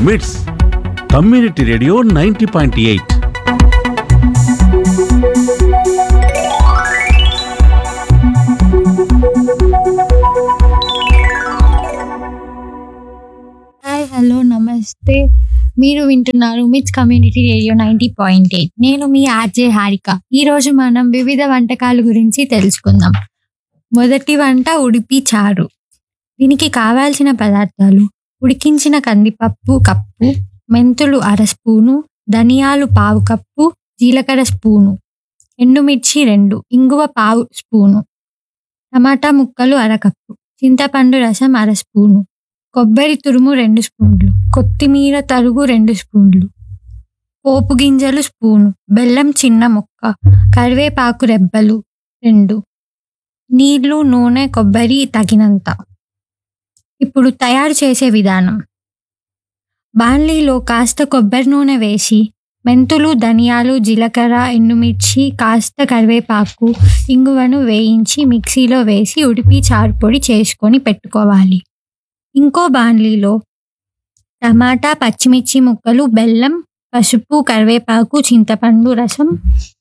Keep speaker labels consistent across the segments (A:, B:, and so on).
A: మిట్స్ community radio ninety point eight
B: hi hello నమస్తే మీరు వింటున్నారు MITS community radio ninety point eight నేను మీ ఆర్జే హారిక ఈరోజు మనం వివిధ వంటకాల గురించి తెలుసుకుందాం మొదటి వంట ఉడిపి చారు దీనికి కావాల్సిన పదార్థాలు ఉడికించిన కందిపప్పు కప్పు మెంతులు అర స్పూను ధనియాలు పావు కప్పు జీలకర్ర స్పూను ఎండుమిర్చి రెండు ఇంగువ పావు స్పూను టమాటా ముక్కలు అరకప్పు చింతపండు రసం అర స్పూను కొబ్బరి తురుము రెండు స్పూన్లు కొత్తిమీర తరుగు రెండు స్పూన్లు పోపు గింజలు స్పూను బెల్లం చిన్న ముక్క కరివేపాకు రెబ్బలు రెండు నీళ్లు నూనె కొబ్బరి తగినంత ఇప్పుడు తయారు చేసే విధానం బాణలీలో కాస్త కొబ్బరి నూనె వేసి మెంతులు ధనియాలు జీలకర్ర ఎండుమిర్చి కాస్త కరివేపాకు ఇంగువను వేయించి మిక్సీలో వేసి ఉడిపి చారు పొడి చేసుకొని పెట్టుకోవాలి ఇంకో బాణలీలో టమాటా పచ్చిమిర్చి ముక్కలు బెల్లం పసుపు కరివేపాకు చింతపండు రసం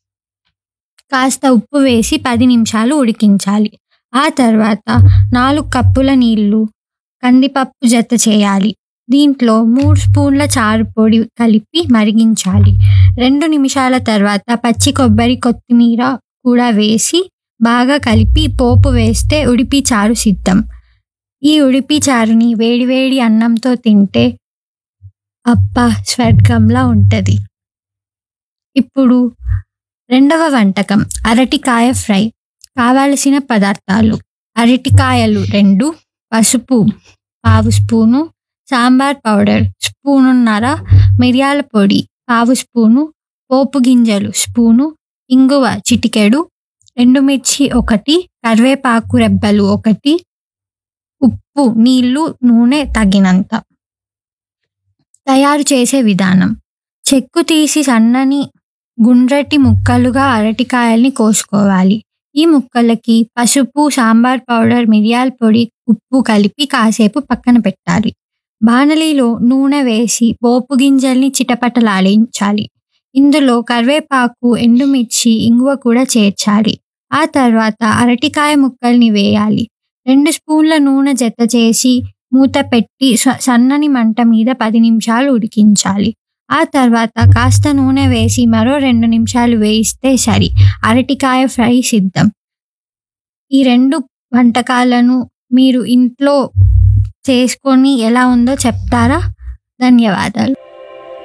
B: కాస్త ఉప్పు వేసి పది నిమిషాలు ఉడికించాలి ఆ తర్వాత నాలుగు కప్పుల నీళ్లు కందిపప్పు జత చేయాలి దీంట్లో మూడు స్పూన్ల చారు పొడి కలిపి మరిగించాలి రెండు నిమిషాల తర్వాత పచ్చి కొబ్బరి కొత్తిమీర కూడా వేసి బాగా కలిపి పోపు వేస్తే ఉడిపి చారు సిద్ధం ఈ ఉడిపి చారుని వేడివేడి అన్నంతో తింటే అబ్బా స్వర్గంలా ఉంటుంది ఇప్పుడు రెండవ వంటకం అరటికాయ ఫ్రై కావలసిన పదార్థాలు అరటికాయలు రెండు పసుపు పావు స్పూను సాంబార్ పౌడర్ స్పూనున్నర మిరియాల పొడి పావు స్పూను పోపు గింజలు స్పూను ఇంగువ చిటికెడు ఎండుమిర్చి ఒకటి కరివేపాకు రెబ్బలు ఒకటి ఉప్పు నీళ్లు నూనె తగినంత తయారు చేసే విధానం చెక్కు తీసి సన్నని గుండ్రటి ముక్కలుగా అరటికాయల్ని కోసుకోవాలి ఈ ముక్కలకి పసుపు సాంబార్ పౌడర్ మిరియాల పొడి ఉప్పు కలిపి కాసేపు పక్కన పెట్టాలి బాణలిలో నూనె వేసి పోపు గింజల్ని చిటపటలాడించాలి ఇందులో కరివేపాకు ఎండుమిర్చి ఇంగువ కూడా చేర్చాలి ఆ తర్వాత అరటికాయ ముక్కల్ని వేయాలి రెండు స్పూన్ల నూనె జత చేసి మూత పెట్టి స- సన్నని మంట మీద పది నిమిషాలు ఉడికించాలి ఆ తర్వాత కాస్త నూనె వేసి మరో రెండు నిమిషాలు వేయిస్తే సరి అరటికాయ ఫ్రై సిద్ధం ఈ రెండు వంటకాలను మీరు ఇంట్లో చేసుకొని ఎలా ఉందో చెప్తారా ధన్యవాదాలు